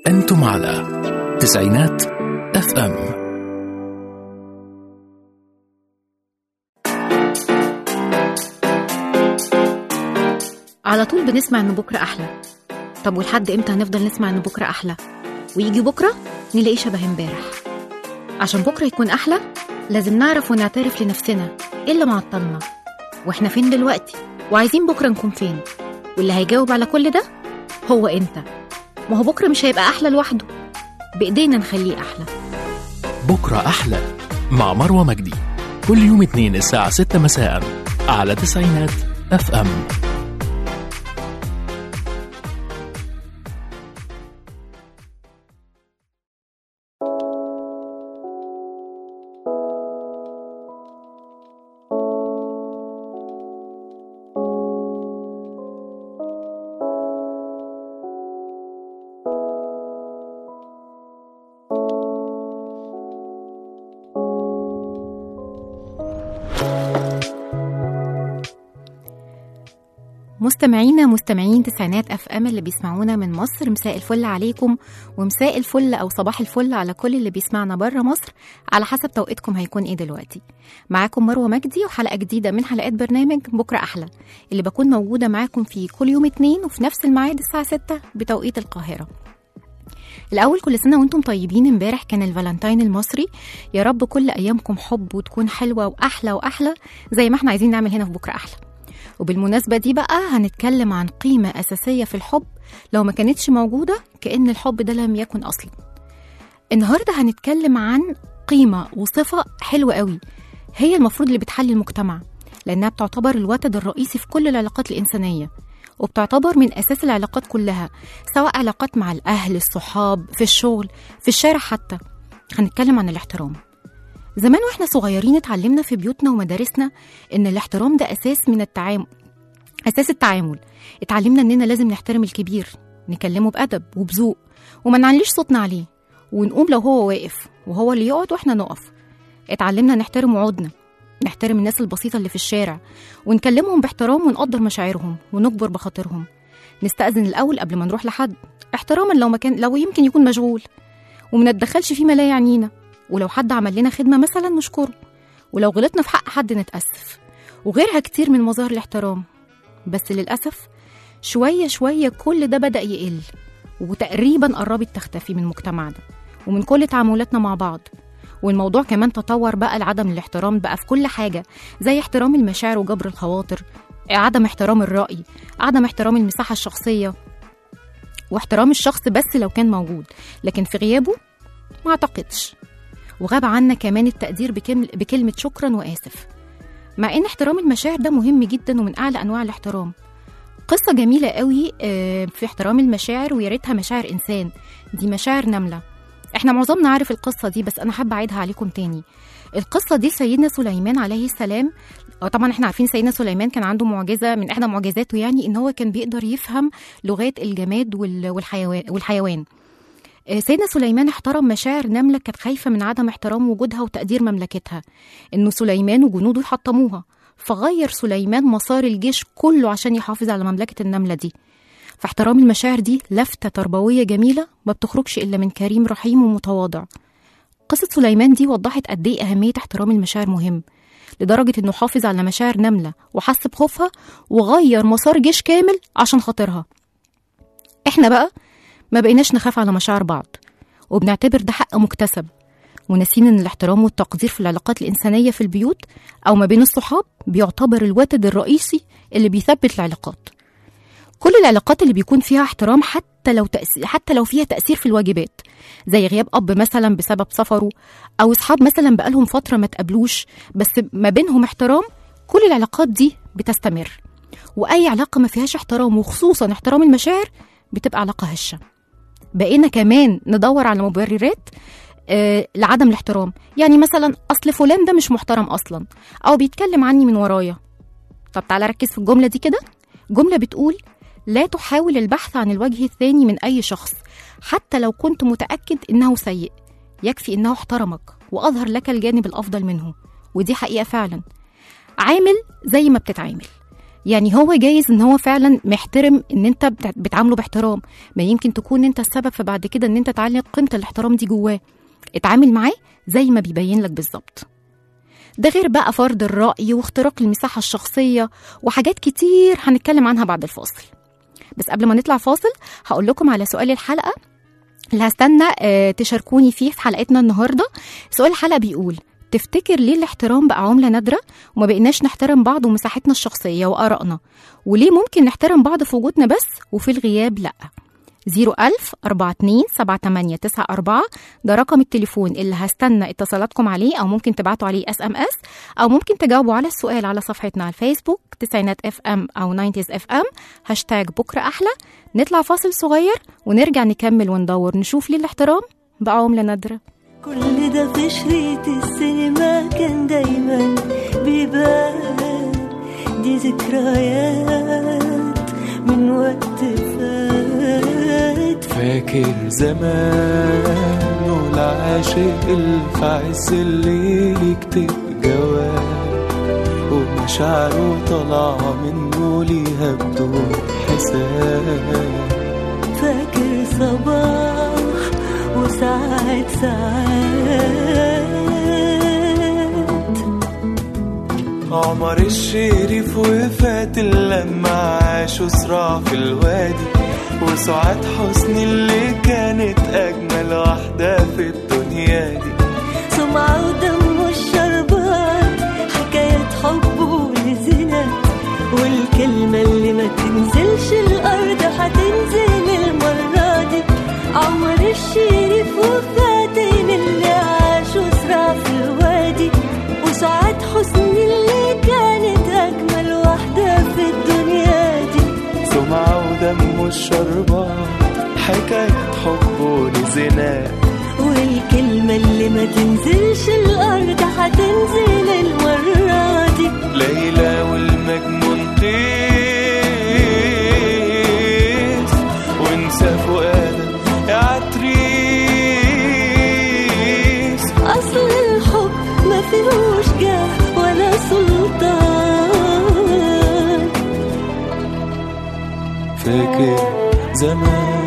أنتم على تسعينات اف ام على طول بنسمع ان بكره احلى طب ولحد امتى هنفضل نسمع ان بكره احلى ويجي بكره نلاقيه شبه امبارح عشان بكره يكون احلى لازم نعرف ونعترف لنفسنا ايه اللي معطلنا واحنا فين دلوقتي وعايزين بكره نكون فين واللي هيجاوب على كل ده هو انت ما هو بكره مش هيبقى احلى لوحده بايدينا نخليه احلى بكرة أحلى مع مروة مجدي كل يوم اثنين الساعة 6 مساء على تسعينات اف ام مستمعينا مستمعين تسعينات اف ام اللي بيسمعونا من مصر مساء الفل عليكم ومساء الفل او صباح الفل على كل اللي بيسمعنا بره مصر على حسب توقيتكم هيكون ايه دلوقتي معاكم مروه مجدي وحلقه جديده من حلقات برنامج بكره احلى اللي بكون موجوده معاكم فيه كل يوم اتنين وفي نفس الميعاد الساعه 6 بتوقيت القاهره الأول كل سنة وانتم طيبين امبارح كان الفالنتاين المصري يا رب كل أيامكم حب وتكون حلوة وأحلى وأحلى زي ما احنا عايزين نعمل هنا في بكرة أحلى وبالمناسبة دي بقى هنتكلم عن قيمة أساسية في الحب لو ما كانتش موجودة كأن الحب ده لم يكن أصلا النهاردة هنتكلم عن قيمة وصفة حلوة قوي هي المفروض اللي بتحلي المجتمع لأنها بتعتبر الوتد الرئيسي في كل العلاقات الإنسانية وبتعتبر من أساس العلاقات كلها سواء علاقات مع الأهل الصحاب في الشغل في الشارع حتى هنتكلم عن الاحترام زمان واحنا صغيرين اتعلمنا في بيوتنا ومدارسنا ان الاحترام ده اساس من التعامل اساس التعامل اتعلمنا اننا لازم نحترم الكبير نكلمه بادب وبذوق وما نعليش صوتنا عليه ونقوم لو هو واقف وهو اللي يقعد واحنا نقف اتعلمنا نحترم وعودنا نحترم الناس البسيطة اللي في الشارع ونكلمهم باحترام ونقدر مشاعرهم ونكبر بخاطرهم نستأذن الأول قبل ما نروح لحد احتراما لو مكان لو يمكن يكون مشغول وما نتدخلش فيما لا يعنينا ولو حد عمل لنا خدمة مثلا نشكره ولو غلطنا في حق حد نتأسف وغيرها كتير من مظاهر الاحترام بس للأسف شوية شوية كل ده بدأ يقل وتقريبا قربت تختفي من المجتمع ده ومن كل تعاملاتنا مع بعض والموضوع كمان تطور بقى لعدم الاحترام بقى في كل حاجة زي احترام المشاعر وجبر الخواطر عدم احترام الرأي عدم احترام المساحة الشخصية واحترام الشخص بس لو كان موجود لكن في غيابه ما اعتقدش وغاب عنا كمان التقدير بكلمة, بكلمة شكرا وآسف مع إن احترام المشاعر ده مهم جدا ومن أعلى أنواع الاحترام قصة جميلة قوي آه، في احترام المشاعر ويا ريتها مشاعر إنسان دي مشاعر نملة احنا معظمنا عارف القصة دي بس أنا حابة أعيدها عليكم تاني القصة دي سيدنا سليمان عليه السلام آه، طبعا احنا عارفين سيدنا سليمان كان عنده معجزة من إحدى معجزاته يعني إن هو كان بيقدر يفهم لغات الجماد وال- والحيوان والحيوان آه، سيدنا سليمان احترم مشاعر نملة كانت خايفة من عدم احترام وجودها وتقدير مملكتها إنه سليمان وجنوده يحطموها فغير سليمان مسار الجيش كله عشان يحافظ على مملكة النملة دي فاحترام المشاعر دي لفتة تربوية جميلة ما بتخرجش إلا من كريم رحيم ومتواضع قصة سليمان دي وضحت قد إيه أهمية احترام المشاعر مهم لدرجة إنه حافظ على مشاعر نملة وحس بخوفها وغير مسار جيش كامل عشان خاطرها إحنا بقى ما بقيناش نخاف على مشاعر بعض وبنعتبر ده حق مكتسب وناسين ان الاحترام والتقدير في العلاقات الإنسانية في البيوت أو ما بين الصحاب بيعتبر الوتد الرئيسي اللي بيثبت العلاقات كل العلاقات اللي بيكون فيها احترام حتى لو تأثير حتى لو فيها تأثير في الواجبات زي غياب أب مثلا بسبب سفره أو أصحاب مثلا بقالهم فترة ما تقابلوش بس ما بينهم احترام كل العلاقات دي بتستمر وأي علاقة ما فيهاش احترام وخصوصا احترام المشاعر بتبقى علاقة هشة بقينا كمان ندور على مبررات آه لعدم الاحترام يعني مثلا اصل فلان ده مش محترم اصلا او بيتكلم عني من ورايا طب تعالى ركز في الجمله دي كده جمله بتقول لا تحاول البحث عن الوجه الثاني من اي شخص حتى لو كنت متاكد انه سيء يكفي انه احترمك واظهر لك الجانب الافضل منه ودي حقيقه فعلا عامل زي ما بتتعامل يعني هو جايز ان هو فعلا محترم ان انت بتع- بتعامله باحترام ما يمكن تكون انت السبب في بعد كده ان انت تعلق قيمه الاحترام دي جواه اتعامل معاه زي ما بيبين لك بالظبط ده غير بقى فرض الرأي واختراق المساحة الشخصية وحاجات كتير هنتكلم عنها بعد الفاصل بس قبل ما نطلع فاصل هقول لكم على سؤال الحلقة اللي هستنى آه، تشاركوني فيه في حلقتنا النهاردة سؤال الحلقة بيقول تفتكر ليه الاحترام بقى عملة نادرة وما بقيناش نحترم بعض ومساحتنا الشخصية وآرائنا وليه ممكن نحترم بعض في وجودنا بس وفي الغياب لأ 01000 42 78 94 ده رقم التليفون اللي هستنى اتصالاتكم عليه او ممكن تبعتوا عليه اس ام اس او ممكن تجاوبوا على السؤال على صفحتنا على الفيسبوك تسعينات اف ام او 90 اف ام هاشتاج بكره احلى نطلع فاصل صغير ونرجع نكمل وندور نشوف ليه الاحترام بقى عمله نادره كل ده في شريط السينما كان دايما بيبان دي ذكريات من وقت فات فاكر زمان والعاشق الفعز اللي يكتب جواب ومشاعره طالعة منه ليها بدون حساب فاكر صباح وساعات ساعات عمر الشريف وفات لما عاشوا صراع في الوادي وسعاد حسني اللي كانت أجمل واحدة في الدنيا دي سمعة ودم الشربات حكاية حب ولزنات والكلمة اللي ما تنزلش الأرض هتنزل المرة دي عمر الشريف وفاتن اللي عاشوا صراع في الوادي وسعاد حسني اللي كانت أجمل واحدة في الدنيا دي سمعة ودم الشربات حكاية حب ولزنا والكلمة اللي ما تنزلش الأرض هتنزل المرة دي ليلى والمجنون طيس وانسى فؤادك يا عتريس أصل الحب ما فيهوش جاه ولا سلطان فاكر زمان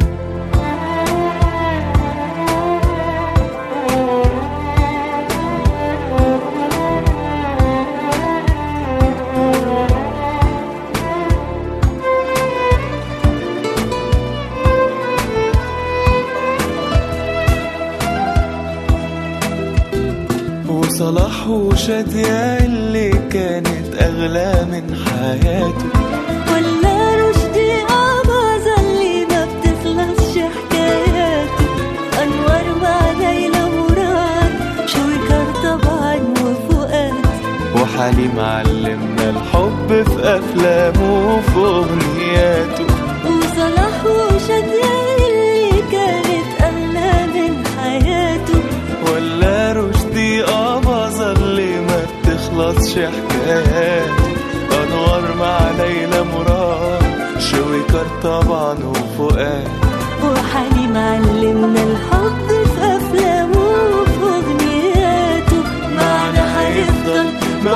وصلاح وشادية اللي كانت أغلى من حياته ولا رشدي أباظة اللي ما بتخلصش حكاياته أنوار مع ليلى مراد شويكار طبعا وفؤاد وحليم علمنا الحب في أفلامه وفي أغنياته وصلاح وشادية اللي كانت أغلى من حياته ولا رشدي أباظة اللي ما بتخلصش حكاياته أنوار مع ليلى مراد شويكار طبعا وفؤاد وحليم علمنا الحب في أفلامه وفي أغنياته معنا هيفضل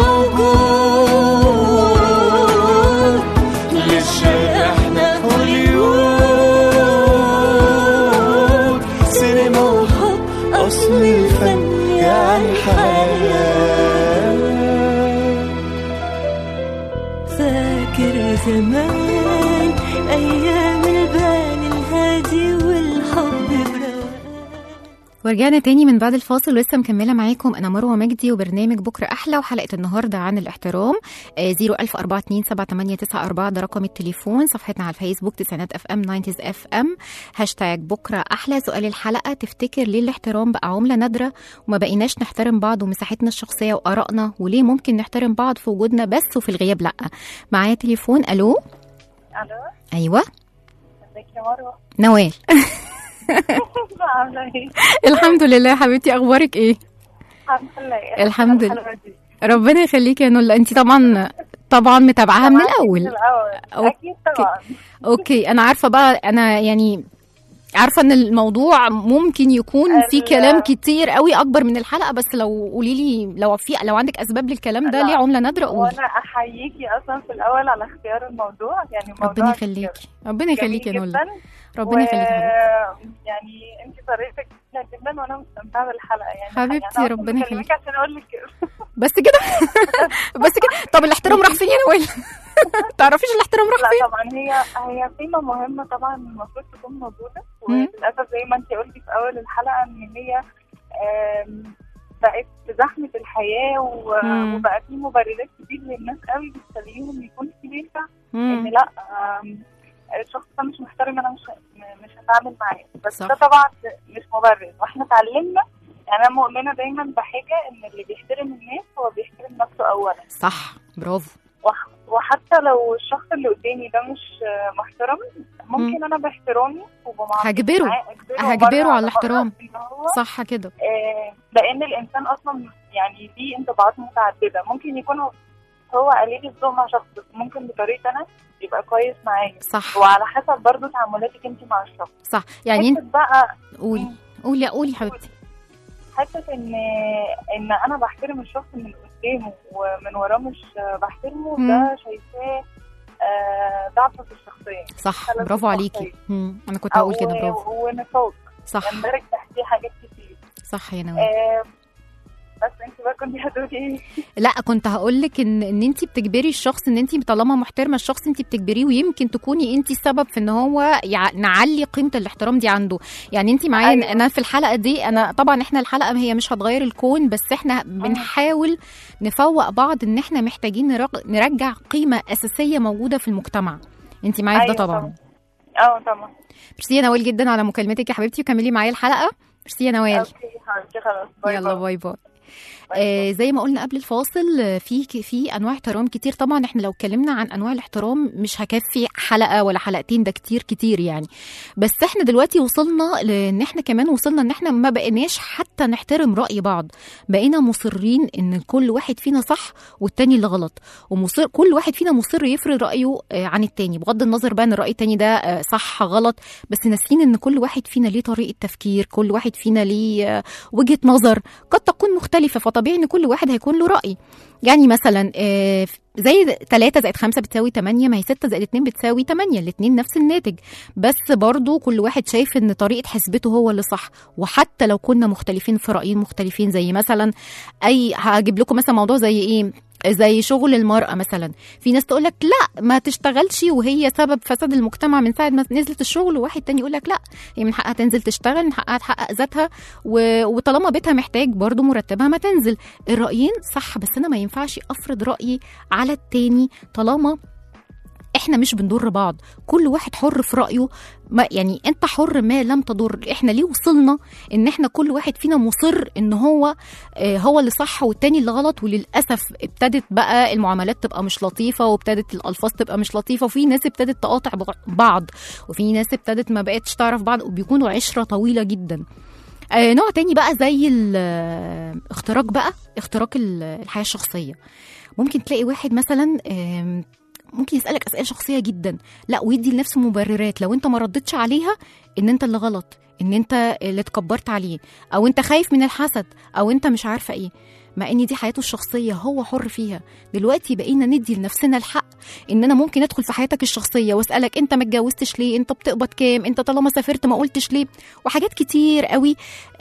موجود للشرق احنا هوليوود سينما وحب أصل الفن يعني حياة فاكر زمان أيام البال الهادي والحب برواق ورجعنا تاني من بعد الفاصل ولسه مكملة معاكم أنا مروة مجدي وبرنامج بكرة أحلى وحلقة النهاردة عن الاحترام زيرو ألف أربعة اتنين سبعة تمانية تسعة أربعة ده رقم التليفون صفحتنا على الفيسبوك تسعينات أف أم ناينتيز أف أم هاشتاج بكرة أحلى سؤال الحلقة تفتكر ليه الاحترام بقى عملة نادرة وما بقيناش نحترم بعض ومساحتنا الشخصية وآرائنا وليه ممكن نحترم بعض في وجودنا بس وفي الغياب لأ معايا تليفون ألو الو أيوة ازيك يا مروه نوال عامله ايه الحمد لله يا حبيبتي أخبارك إيه الحمد لله الحمد لله. الحلوة دي. ربنا يخليكي يا نولا انت طبعا طبعا متابعاها من طبعاً الاول من الاول أوكي. اكيد طبعا اوكي انا عارفه بقى انا يعني عارفه ان الموضوع ممكن يكون في ال- كلام كتير قوي اكبر من الحلقه بس لو قولي لي لو في لو عندك اسباب للكلام ده لا. ليه عمله نادره قولي وانا احييكي اصلا في الاول على اختيار الموضوع يعني موضوع ربنا يخليكي ربنا يخليكي يا جميل نولا جدا ربنا يخليكي يا حبيبتي. يعني انت طريقتك جميله جدا وانا مستمتعه بالحلقه يعني حبيبتي، يعني أنا ربنا أصلاً بكلمك عشان اقول لك كده بس كده بس كده طب الاحترام راح فين يا نوال تعرفيش الاحترام راح لا فين طبعا هي هي قيمه مهمه طبعا المفروض تكون موجوده مم. وللاسف زي ما انت قلتي في اول الحلقه ان هي آم، بقت في زحمه الحياه و- مم. وبقى في مبررات كتير للناس قوي بتخليهم يكون في بينفع ان مم. لا آم، الشخص ده مش محترم انا مش مش هتعامل معاه بس صح. ده طبعا مش مبرر واحنا اتعلمنا يعني انا مؤمنه دايما بحاجه ان اللي بيحترم الناس هو بيحترم نفسه اولا صح برافو وح- وحتى لو الشخص اللي قدامي ده مش آه، محترم ممكن انا باحترامي وبمعاملتي هجبره. معاه أجبره هجبره مرة على مرة الاحترام. إن هو صح كده آه، لان الانسان اصلا يعني ليه انطباعات متعدده ممكن يكون هو- هو قليل الذوق مع شخص بس ممكن بطريقه انا يبقى كويس معايا صح وعلى حسب برضو تعاملاتك انت مع الشخص صح يعني انت حته بقى قولي قولي قولي حبيبتي حته ان ان انا بحترم الشخص من قدامه ومن وراه مش بحترمه مم. ده شايفاه آه، ضعف في الشخصيه صح خلاص برافو صح. عليكي مم. انا كنت هقول كده برافو ونفاق صح يندرج تحتيه حاجات كتير صح يا نوال آه، بس انت بقى كنت هتقولي ايه لا كنت هقول لك ان ان انت بتجبري الشخص ان انت طالما محترمه الشخص انت بتجبريه ويمكن تكوني انت السبب في ان هو يع... نعلي قيمه الاحترام دي عنده يعني انت معايا أيوة. انا في الحلقه دي انا طبعا احنا الحلقه هي مش هتغير الكون بس احنا بنحاول نفوق بعض ان احنا محتاجين نرج... نرجع قيمه اساسيه موجوده في المجتمع انت معايا في ده أيوة طبعا اه طبعا ميرسي يا نوال جدا على مكالمتك يا حبيبتي وكملي معايا الحلقه ميرسي يا نوال اوكي حبيبتي خلاص باي يلا باي. باي باي آه زي ما قلنا قبل الفاصل آه، في في انواع احترام كتير طبعا احنا لو اتكلمنا عن انواع الاحترام مش هكفي حلقه ولا حلقتين ده كتير كتير يعني بس احنا دلوقتي وصلنا لان احنا كمان وصلنا ان احنا ما بقيناش حتى نحترم راي بعض بقينا مصرين ان كل واحد فينا صح والتاني اللي غلط ومصر كل واحد فينا مصر يفرض رايه آه، عن التاني بغض النظر بقى ان الراي التاني ده آه، صح غلط بس ناسيين ان كل واحد فينا ليه طريقه تفكير كل واحد فينا ليه آه، وجهه نظر قد تكون مختلفة فطبيعي ان كل واحد هيكون له رأي يعني مثلا آه، زي 3 زائد 5 بتساوي 8 ما هي 6 زائد 2 بتساوي 8 الاثنين نفس الناتج بس برضو كل واحد شايف ان طريقة حسبته هو اللي صح وحتى لو كنا مختلفين في رأيين مختلفين زي مثلا اي هجيب لكم مثلا موضوع زي ايه زي شغل المرأة مثلا في ناس تقول لك لا ما تشتغلش وهي سبب فساد المجتمع من ساعة ما نزلت الشغل وواحد تاني يقول لك لا هي من حقها تنزل تشتغل من حقها تحقق ذاتها و... وطالما بيتها محتاج برضو مرتبها ما تنزل الرأيين صح بس أنا ما ينفعش أفرض رأيي على التاني طالما احنا مش بنضر بعض كل واحد حر في رأيه ما يعني انت حر ما لم تضر احنا ليه وصلنا ان احنا كل واحد فينا مصر ان هو آه هو اللي صح والتاني اللي غلط وللاسف ابتدت بقى المعاملات تبقى مش لطيفه وابتدت الالفاظ تبقى مش لطيفه وفي ناس ابتدت تقاطع بعض وفي ناس ابتدت ما بقتش تعرف بعض وبيكونوا عشره طويله جدا آه نوع تاني بقى زي ال- اختراق بقى اختراق ال- الحياه الشخصيه ممكن تلاقي واحد مثلا آم، ممكن يسالك اسئله شخصيه جدا لا ويدي لنفسه مبررات لو انت ما ردتش عليها ان انت اللي غلط ان انت اللي اتكبرت عليه او انت خايف من الحسد او انت مش عارفه ايه مع ان دي حياته الشخصيه هو حر فيها دلوقتي بقينا ندي لنفسنا الحق ان انا ممكن ادخل في حياتك الشخصيه واسالك انت ما اتجوزتش ليه انت بتقبض كام انت طالما سافرت ما قلتش ليه وحاجات كتير قوي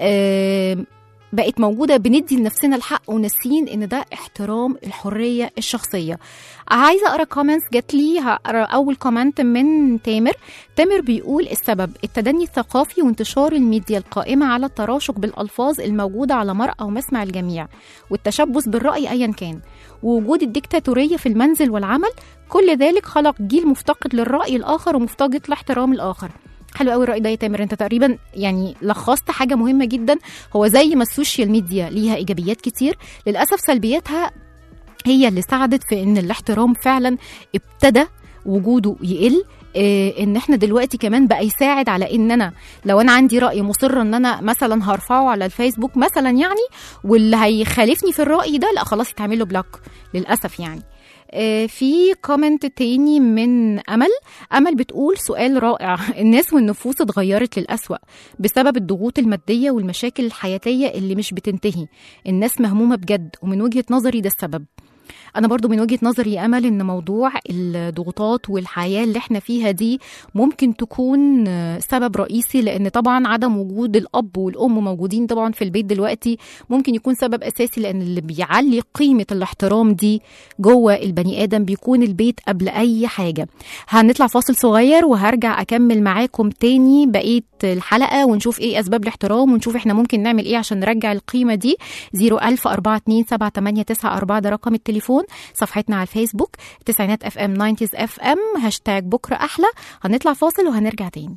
آم، بقت موجوده بندي لنفسنا الحق وناسين ان ده احترام الحريه الشخصيه عايزه اقرا كومنتس جات لي هقرا اول كومنت من تامر تامر بيقول السبب التدني الثقافي وانتشار الميديا القائمه على التراشق بالالفاظ الموجوده على مرأى ومسمع الجميع والتشبث بالراي ايا كان ووجود الديكتاتوريه في المنزل والعمل كل ذلك خلق جيل مفتقد للراي الاخر ومفتقد لاحترام الاخر حلو قوي الراي ده يا تامر انت تقريبا يعني لخصت حاجه مهمه جدا هو زي ما السوشيال ميديا ليها ايجابيات كتير للاسف سلبياتها هي اللي ساعدت في ان الاحترام فعلا ابتدى وجوده يقل إيه ان احنا دلوقتي كمان بقى يساعد على ان انا لو انا عندي راي مصره ان انا مثلا هرفعه على الفيسبوك مثلا يعني واللي هيخالفني في الراي ده لا خلاص يتعمل له بلوك للاسف يعني آه، في كومنت تاني من امل امل بتقول سؤال رائع الناس والنفوس اتغيرت للأسوأ بسبب الضغوط الماديه والمشاكل الحياتيه اللي مش بتنتهي الناس مهمومه بجد ومن وجهه نظري ده السبب انا برضو من وجهه نظري يا امل ان موضوع الضغوطات والحياه اللي احنا فيها دي ممكن تكون آه، سبب رئيسي لان طبعا عدم وجود الاب والام موجودين طبعا في البيت دلوقتي ممكن يكون سبب اساسي لان اللي بيعلي قيمه الاحترام دي جوه البني ادم بيكون البيت قبل اي حاجه هنطلع فاصل صغير وهرجع اكمل معاكم تاني بقيه الحلقه ونشوف ايه اسباب الاحترام ونشوف احنا ممكن نعمل ايه عشان نرجع القيمه دي 010427894 ده رقم التليفون صفحتنا على الفيسبوك تسعينات اف ام 90 اف ام هاشتاج بكره احلى هنطلع فاصل وهنرجع تاني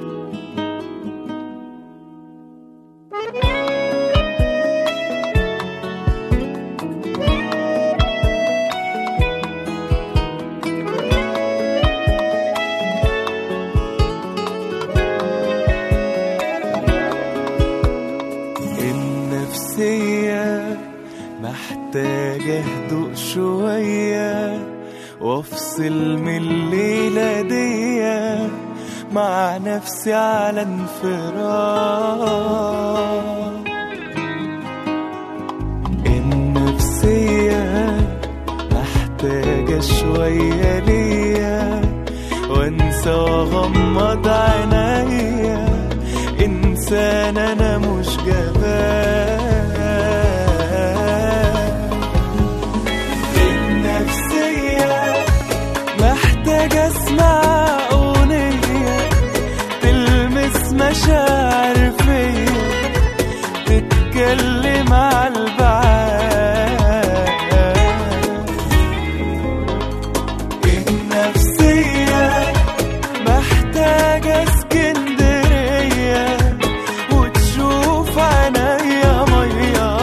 النفسية محتاجة هدوء شوية وافصل من الليلة دي مع نفسي على انفراد النفسية محتاجة شوية ليا وانسى واغمض عينيا انسان انا مش جبان النفسية محتاجة اسمع اغنية تلمس مشاعر فيا تتكلم على البعاد النفسية محتاجة اسكندرية وتشوف عينيا مية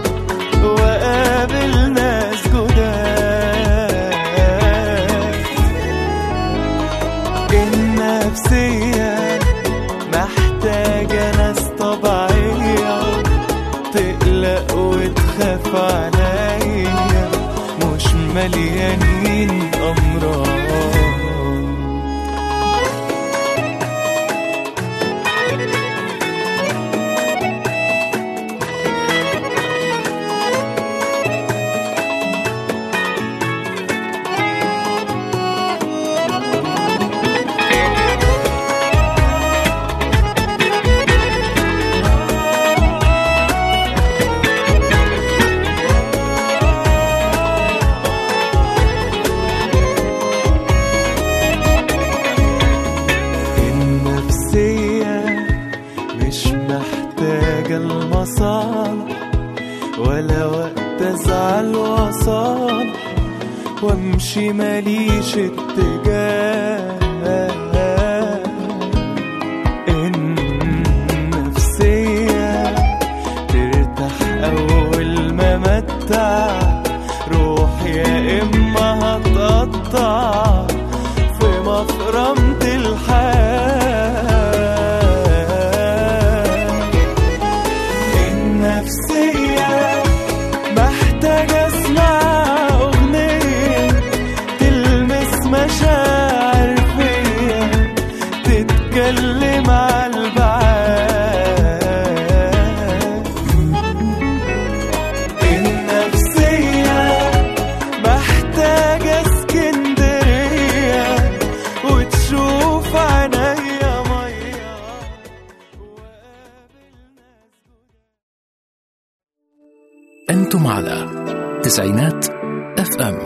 وقابل ناس جداد النفسية محتاجة ناس طبيعية تقلق وتخاف عليا مش مليانين أمراض النفسية مش محتاجة المصالح ولا وقت أزعل وأصالح وأمشي ماليش اتجاه النفسية ترتاح أول ما متع روح يا إما هتقطع في مفرمة الحياة النفسية محتاجة اسمع أغنية تلمس مشاعر فيا تتكلم على البعاد النفسية محتاجة اسكندرية وتشوف عينيا مية أنتم على تسعينات اف ام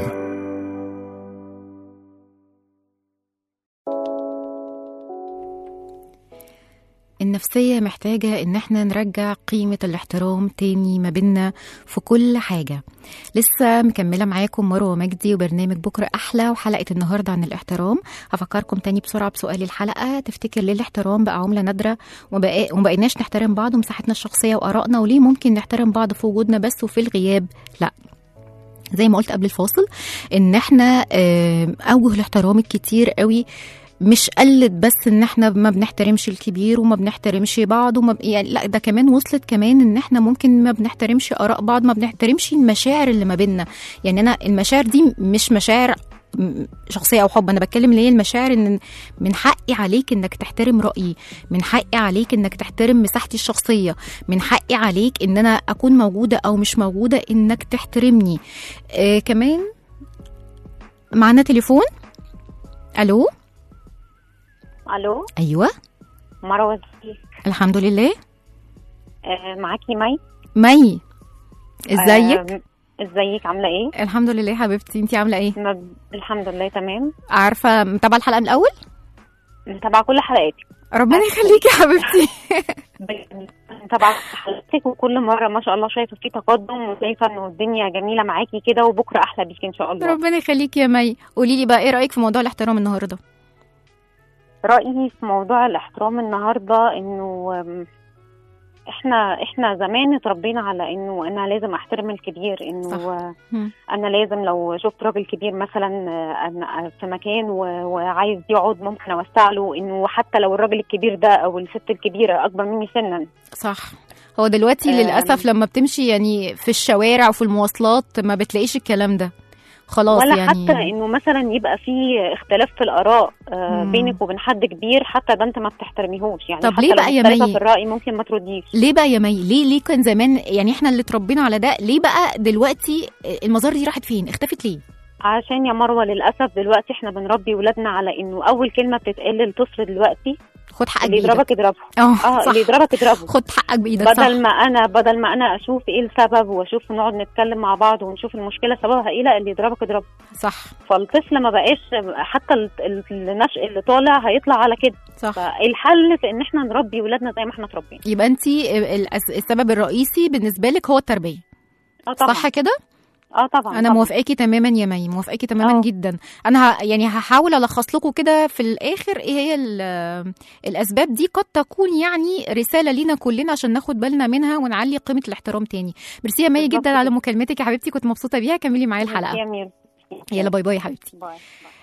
النفسية محتاجة إن احنا نرجع قيمة الاحترام تاني ما بينا في كل حاجة لسه مكملة معاكم مروة مجدي وبرنامج بكرة أحلى وحلقة النهاردة عن الاحترام هفكركم تاني بسرعة بسؤال الحلقة تفتكر ليه الاحترام بقى عملة نادرة وبقى- ومبقيناش نحترم بعض ومساحتنا الشخصية وآرائنا وليه ممكن نحترم بعض في وجودنا بس وفي الغياب لا زي ما قلت قبل الفاصل ان احنا آه، اوجه الاحترام الكتير قوي مش قلت بس ان احنا ما بنحترمش الكبير وما بنحترمش بعض وما ب... يعني لا ده كمان وصلت كمان ان احنا ممكن ما بنحترمش اراء بعض ما بنحترمش المشاعر اللي ما بيننا يعني انا المشاعر دي مش مشاعر م- شخصيه او حب انا بتكلم اللي هي المشاعر ان من حقي عليك انك تحترم رايي من حقي عليك انك تحترم مساحتي الشخصيه من حقي عليك ان انا اكون موجوده او مش موجوده انك تحترمني آه كمان معانا تليفون الو الو ايوه مروه ازيك الحمد لله آه معاكي مي مي ازيك آه ازيك عامله ايه الحمد لله حبيبتي انتي عامله ايه ما- الحمد لله تمام عارفه متابعه الحلقه من الاول متابعه كل حلقاتك ربنا يخليكي يا حبيبتي متابعه حلقاتك وكل مره ما شاء الله شايفه في تقدم وشايفه انه الدنيا جميله معاكي كده وبكره احلى بيكي ان شاء الله ربنا يخليكي يا مي قولي لي بقى ايه رايك في موضوع الاحترام النهارده رايي في موضوع الاحترام النهارده انه آم، احنا احنا زمان اتربينا على انه انا لازم احترم الكبير انه صح. آه، مم. انا لازم لو شفت راجل كبير مثلا آه، أنا في مكان و- وعايز يقعد ممكن اوسع له انه حتى لو الراجل الكبير ده او الست الكبيره اكبر مني سنا صح هو دلوقتي آم. للاسف لما بتمشي يعني في الشوارع وفي المواصلات ما بتلاقيش الكلام ده خلاص ولا يعني حتى انه مثلا يبقى في اختلاف في الاراء آه، مم. بينك وبين حد كبير حتى ده انت ما بتحترميهوش يعني طب حتى ليه لو بقى يا مختلفة مي؟ في الراي ممكن ما ترديش ليه بقى يا مي ليه ليه كان زمان يعني احنا اللي اتربينا على ده ليه بقى دلوقتي المزار دي راحت فين اختفت ليه عشان يا مروه للاسف دلوقتي احنا بنربي ولادنا على انه اول كلمه بتتقال للطفل دلوقتي خد حقك اللي بايدك يضربك اضربه اه اه صح اللي يضربك اضربه خد حقك بايدك صح بدل ما انا بدل ما انا اشوف ايه السبب واشوف نقعد نتكلم مع بعض ونشوف المشكله سببها ايه لا اللي يضربك اضربه صح فالطفل ما بقاش حتى ال- ال- النشء اللي طالع هيطلع على كده صح فالحل في ان احنا نربي ولادنا زي ما احنا اتربينا يبقى انت السبب الرئيسي بالنسبه لك هو التربيه اه طبعا صح كده اه طبعا انا طبعاً. موافقاكي تماما يا مي موافقاكي تماما آه. جدا انا ه... يعني هحاول الخص لكم كده في الاخر ايه هي ال- الاسباب دي قد تكون يعني رساله لينا كلنا عشان ناخد بالنا منها ونعلي قيمه الاحترام تاني ميرسي يا مي بالظبط جدا على كده. مكالمتك يا حبيبتي كنت مبسوطه بيها كملي معايا الحلقه يا مير يلا باي باي يا حبيبتي باي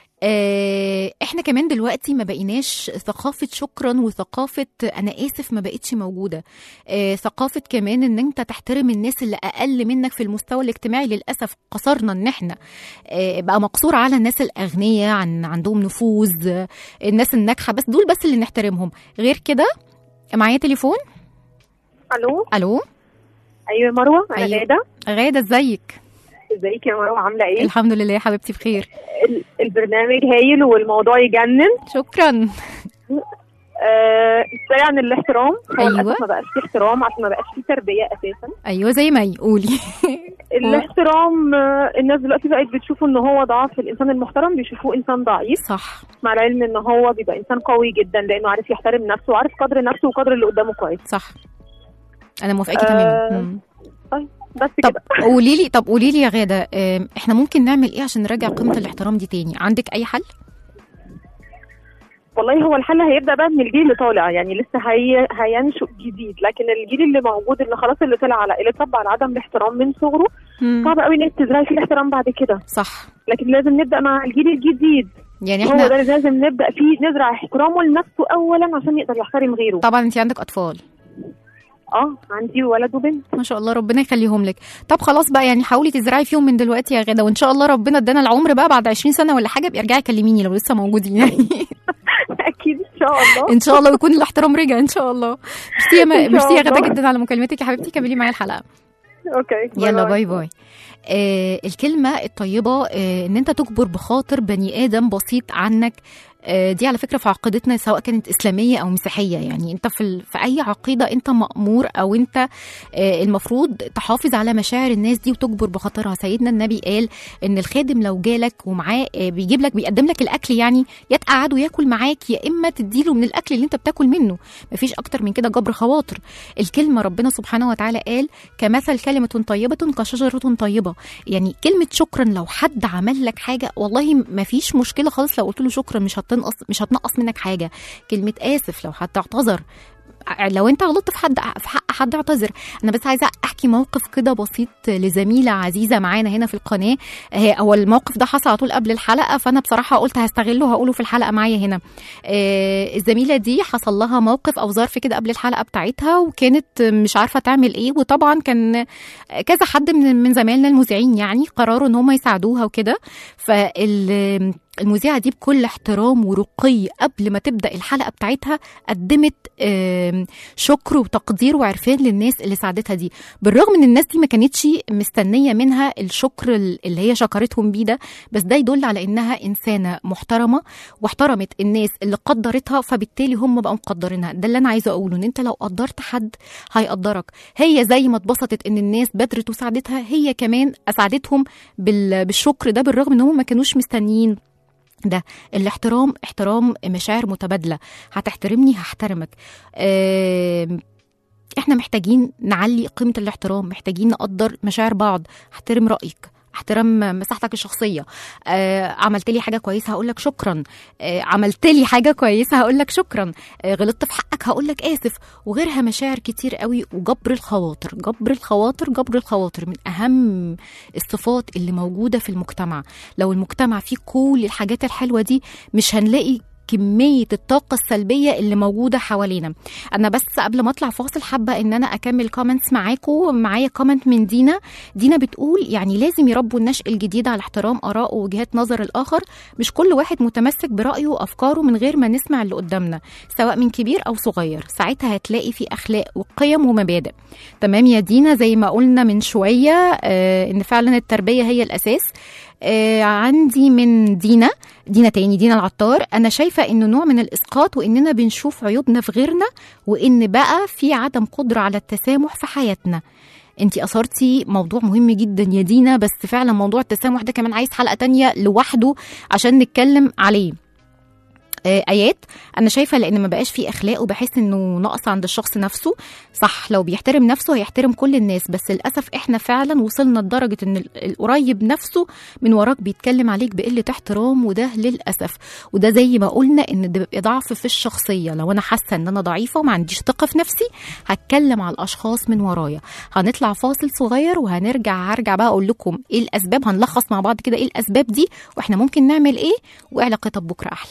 آه، احنا كمان دلوقتي ما بقيناش ثقافة شكرا وثقافة انا اسف ما بقتش موجودة آه، ثقافة كمان ان انت تحترم الناس اللي اقل منك في المستوى الاجتماعي للأسف قصرنا ان احنا آه، بقى مقصور على الناس الاغنياء عن عندهم نفوذ آه، الناس الناجحة بس دول بس اللي نحترمهم غير كده معايا تليفون الو الو ايوه مروه انا أيوة. غاده غادة ازيك ازيك يا مروه عامله ايه الحمد لله يا حبيبتي بخير ال- البرنامج هايل والموضوع يجنن شكرا آه ازاي عن الاحترام هو أيوة. للاسف ما بقاش فيه احترام عشان ما بقاش فيه تربيه اساسا ايوه زي ما قولي الاحترام آه الناس دلوقتي بقت بتشوفه ان هو ضعف الانسان المحترم بيشوفوه انسان ضعيف صح مع العلم ان هو بيبقى انسان قوي جدا لانه عارف يحترم نفسه وعارف قدر نفسه وقدر اللي قدامه كويس صح انا موافقاكي آه، تماما مم. بس طب كده قولي لي طب قولي لي يا غاده آم، احنا ممكن نعمل ايه عشان نرجع قيمه الاحترام دي تاني عندك اي حل والله هو الحل هيبدا بقى من الجيل اللي طالع يعني لسه هي... هينشئ جديد لكن الجيل اللي موجود اللي خلاص اللي طلع على اللي اتربى على عدم الاحترام من صغره مم. صعب قوي انك تزرعي فيه الاحترام بعد كده صح لكن لازم نبدا مع الجيل الجديد يعني هو احنا ده اللي لازم نبدا فيه نزرع احترامه لنفسه اولا عشان يقدر يحترم غيره طبعا انت عندك اطفال اه عندي ولد وبنت ما شاء الله ربنا يخليهم لك طب خلاص بقى يعني حاولي تزرعي فيهم من دلوقتي يا غاده وان شاء الله ربنا ادانا العمر بقى بعد 20 سنه ولا حاجه ابقي ارجعي كلميني لو لسه موجودين يعني اكيد ان شاء الله ان شاء الله ويكون الاحترام رجع ان شاء الله ميرسي يا إن ما- شاء ميرسي يا غاده الله. جدا على مكالمتك يا حبيبتي كملي معايا الحلقه اوكي يلا باي باي آه الكلمة الطيبة آه ان انت تجبر بخاطر بني ادم بسيط عنك آه دي على فكرة في عقيدتنا سواء كانت اسلامية او مسيحية يعني انت في, ال... في اي عقيدة انت مأمور او انت آه المفروض تحافظ على مشاعر الناس دي وتجبر بخاطرها سيدنا النبي قال ان الخادم لو جالك ومعاه آه بيجيب لك بيقدم لك الاكل يعني يا تقعده ياكل معاك يا اما تديله من الاكل اللي انت بتاكل منه مفيش اكتر من كده جبر خواطر الكلمة ربنا سبحانه وتعالى قال كمثل كلمة طيبة كشجرة طيبة يعني كلمة شكرا لو حد عمل لك حاجة والله ما فيش مشكلة خالص لو قلت له شكرا مش هتنقص مش هتنقص منك حاجة كلمة آسف لو حد اعتذر لو انت غلطت في حد في حق حد اعتذر انا بس عايزه احكي موقف كده بسيط لزميله عزيزه معانا هنا في القناه آه، هو الموقف ده حصل على طول قبل الحلقه فانا بصراحه قلت هستغله وهقوله في الحلقه معايا هنا آه، الزميله دي حصل لها موقف او ظرف كده قبل الحلقه بتاعتها وكانت مش عارفه تعمل ايه وطبعا كان كذا حد من من زمايلنا المذيعين يعني قرروا ان هم يساعدوها وكده فال المذيعة دي بكل احترام ورقي قبل ما تبدأ الحلقة بتاعتها قدمت آم، شكر وتقدير وعرفان للناس اللي ساعدتها دي بالرغم ان الناس دي ما كانتش مستنية منها الشكر اللي هي شكرتهم بيه ده بس ده يدل على انها انسانة محترمة واحترمت الناس اللي قدرتها فبالتالي هم بقوا مقدرينها ده اللي انا عايزة اقوله ان انت لو قدرت حد هيقدرك هي زي ما اتبسطت ان الناس بدرت وساعدتها هي كمان اسعدتهم بال- بالشكر ده بالرغم ان هم ما كانوش مستنيين ده الاحترام احترام مشاعر متبادله هتحترمني هحترمك آم، احنا محتاجين نعلي قيمه الاحترام محتاجين نقدر مشاعر بعض احترم رايك احترام مساحتك الشخصيه آه عملت لي حاجه كويسه هقول لك شكرا آه عملت لي حاجه كويسه هقول لك شكرا آه غلطت في حقك هقول لك اسف وغيرها مشاعر كتير قوي وجبر الخواطر جبر الخواطر جبر الخواطر من اهم الصفات اللي موجوده في المجتمع لو المجتمع فيه كل الحاجات الحلوه دي مش هنلاقي كمية الطاقة السلبية اللي موجودة حوالينا أنا بس قبل ما أطلع فاصل حابة إن أنا أكمل كومنتس معاكم معايا كومنت من دينا دينا بتقول يعني لازم يربوا النشء الجديد على احترام آراء ووجهات نظر الآخر مش كل واحد متمسك برأيه وأفكاره من غير ما نسمع اللي قدامنا سواء من كبير أو صغير ساعتها هتلاقي في أخلاق وقيم ومبادئ تمام يا دينا زي ما قلنا من شوية آه إن فعلا التربية هي الأساس آه عندي من دينا دينا تاني دينا العطار انا شايفه انه نوع من الاسقاط واننا بنشوف عيوبنا في غيرنا وان بقى في عدم قدره على التسامح في حياتنا انت اثرتي موضوع مهم جدا يا دينا بس فعلا موضوع التسامح ده كمان عايز حلقه تانية لوحده عشان نتكلم عليه آه، ايات انا شايفه لان ما بقاش فيه اخلاق وبحس انه نقص عند الشخص نفسه صح لو بيحترم نفسه هيحترم كل الناس بس للاسف احنا فعلا وصلنا لدرجه ان ال- القريب نفسه من وراك بيتكلم عليك بقله احترام وده للاسف وده زي ما قلنا ان ده بيبقى ضعف في الشخصيه لو انا حاسه ان انا ضعيفه وما عنديش ثقه في نفسي هتكلم على الاشخاص من ورايا هنطلع فاصل صغير وهنرجع هرجع بقى اقول لكم ايه الاسباب هنلخص مع بعض كده ايه الاسباب دي واحنا ممكن نعمل ايه وعلاقتها ببكره احلى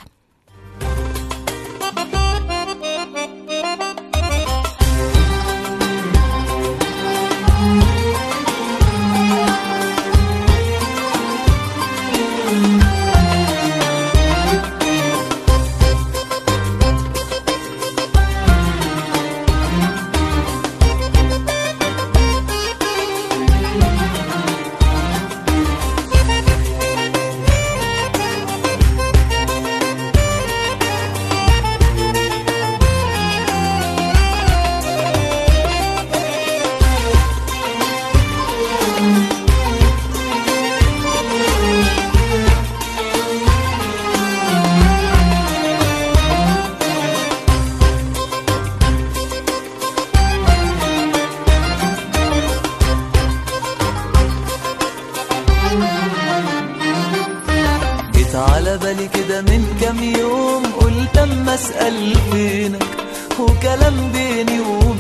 جيت على بالي كده من كام يوم قلت اما اسال فينك وكلام بيني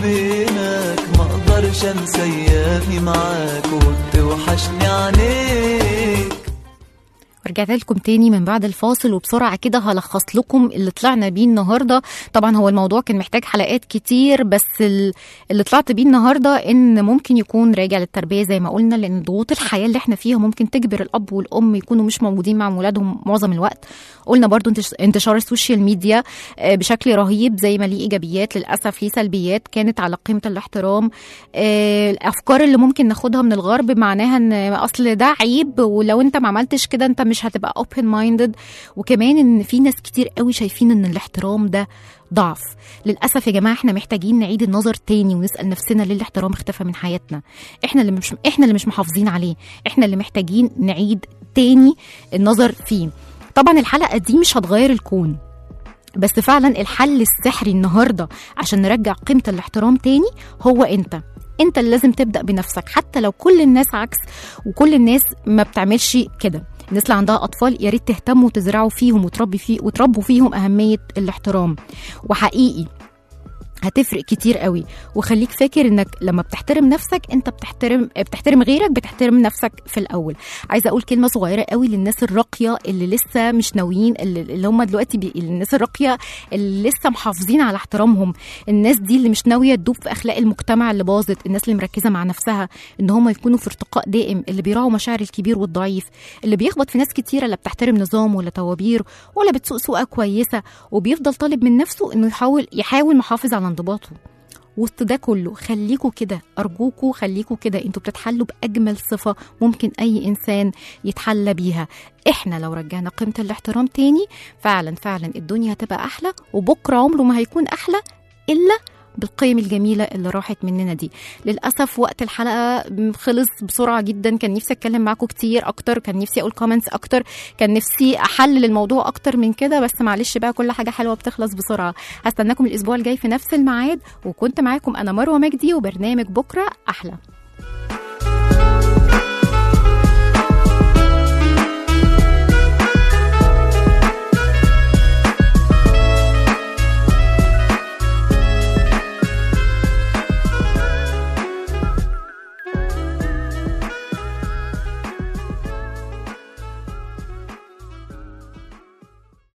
وبينك ما اقدرش انسى ايامي معاك وتوحشني عينيك ورجعت لكم تاني من بعد الفاصل وبسرعة كده هلخص لكم اللي طلعنا بيه النهاردة طبعا هو الموضوع كان محتاج حلقات كتير بس ال- اللي طلعت بيه النهاردة ان ممكن يكون راجع للتربية زي ما قلنا لان ضغوط الحياة اللي احنا فيها ممكن تجبر الاب والام يكونوا مش موجودين مع ولادهم معظم الوقت قلنا برضو انتش- انتشار السوشيال ميديا آه، بشكل رهيب زي ما ليه ايجابيات للاسف ليه سلبيات كانت على قيمة الاحترام آه، الافكار اللي ممكن ناخدها من الغرب معناها ان اصل ده عيب ولو انت ما عملتش كده انت مش هتبقى اوبن مايندد وكمان ان في ناس كتير قوي شايفين ان الاحترام ده ضعف للاسف يا جماعه احنا محتاجين نعيد النظر تاني ونسال نفسنا ليه الاحترام اختفى من حياتنا احنا اللي مش احنا اللي مش محافظين عليه احنا اللي محتاجين نعيد تاني النظر فيه طبعا الحلقه دي مش هتغير الكون بس فعلا الحل السحري النهارده عشان نرجع قيمه الاحترام تاني هو انت انت اللي لازم تبدا بنفسك حتى لو كل الناس عكس وكل الناس ما بتعملش كده الناس اللي عندها اطفال يا ريت تهتموا وتزرعوا فيهم وتربي فيه وتربوا فيهم اهميه الاحترام وحقيقي هتفرق كتير قوي وخليك فاكر انك لما بتحترم نفسك انت بتحترم بتحترم غيرك بتحترم نفسك في الاول عايزه اقول كلمه صغيره قوي للناس الراقيه اللي لسه مش ناويين اللي اللي هم دلوقتي بي... الناس الراقيه اللي لسه محافظين على احترامهم الناس دي اللي مش ناويه تدوب في اخلاق المجتمع اللي باظت الناس اللي مركزه مع نفسها ان هم يكونوا في ارتقاء دائم اللي بيراعوا مشاعر الكبير والضعيف اللي بيخبط في ناس كتيره لا بتحترم نظام ولا توابير ولا بتسوق سوقه كويسه وبيفضل طالب من نفسه انه يحاول يحاول محافظ على انضباطه وسط ده كله خليكوا كده ارجوكوا خليكوا كده انتوا بتتحلوا باجمل صفه ممكن اي انسان يتحلى بيها احنا لو رجعنا قيمه الاحترام تاني فعلا فعلا الدنيا هتبقى احلى وبكره عمره ما هيكون احلى الا بالقيم الجميلة اللي راحت مننا دي للأسف وقت الحلقة خلص بسرعة جدا كان نفسي أتكلم معاكم كتير أكتر كان نفسي أقول كومنتس أكتر كان نفسي أحلل الموضوع أكتر من كده بس معلش بقى كل حاجة حلوة بتخلص بسرعة هستناكم الأسبوع الجاي في نفس الميعاد وكنت معاكم أنا مروة مجدي وبرنامج بكرة أحلى